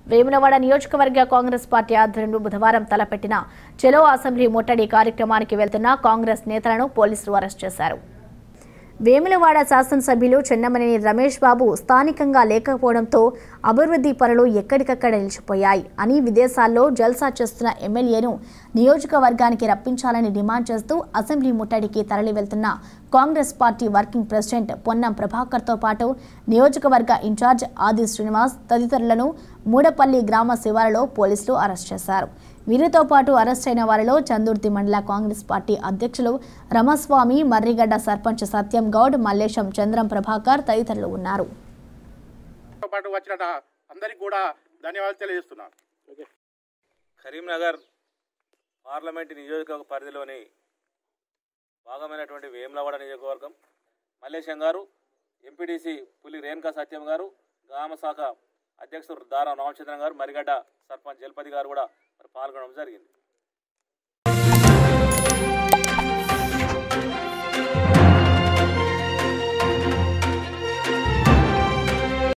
వేములవాడ నియోజకవర్గ కాంగ్రెస్ పార్టీ ఆధ్వర్యంలో బుధవారం తలపెట్టిన చెలో అసెంబ్లీ ముట్టడి కార్యక్రమానికి వెళ్తున్న కాంగ్రెస్ నేతలను పోలీసులు అరెస్ట్ చేశారు వేములవాడ శాసనసభ్యులు చెన్నమనేని రమేష్ బాబు స్థానికంగా లేకపోవడంతో అభివృద్ధి పనులు ఎక్కడికక్కడ నిలిచిపోయాయి అని విదేశాల్లో జల్సా చేస్తున్న ఎమ్మెల్యేను నియోజకవర్గానికి రప్పించాలని డిమాండ్ చేస్తూ అసెంబ్లీ ముట్టడికి తరలి వెళ్తున్న Congress party working president Ponnam ప్రభాకర్తో పాటు నియోజకవర్గ ఇన్ఛార్జ్ ఆది శ్రీనివాస్ తదితరులను మూడపల్లి గ్రామ శివారులో పోలీసులు అరెస్ట్ చేశారు వీరితో పాటు అరెస్ట్ అయిన వారిలో చందుర్తి మండల కాంగ్రెస్ పార్టీ అధ్యక్షులు రమస్వామి మర్రిగడ్డ సర్పంచ్ సత్యం గౌడ్ మల్లేశం చంద్రం ప్రభాకర్ తదితరులు ఉన్నారు తో పాటు వచ్చిన అందరికి కూడా ధన్యవాదాలు తెలియజేస్తున్నాను కరీంనగర్ పార్లమెంట్ నియోజకవర్గ పరిధిలోని భాగమైనటువంటి వేములవాడ నియోజకవర్గం మల్లేశం గారు ఎంపీటీసీ పులి రేణుకా సత్యం గారు గ్రామ శాఖ అధ్యక్షుడు దారా రామచంద్రన్ గారు మరిగడ్డ సర్పంచ్ జలపతి గారు కూడా మరి పాల్గొనడం జరిగింది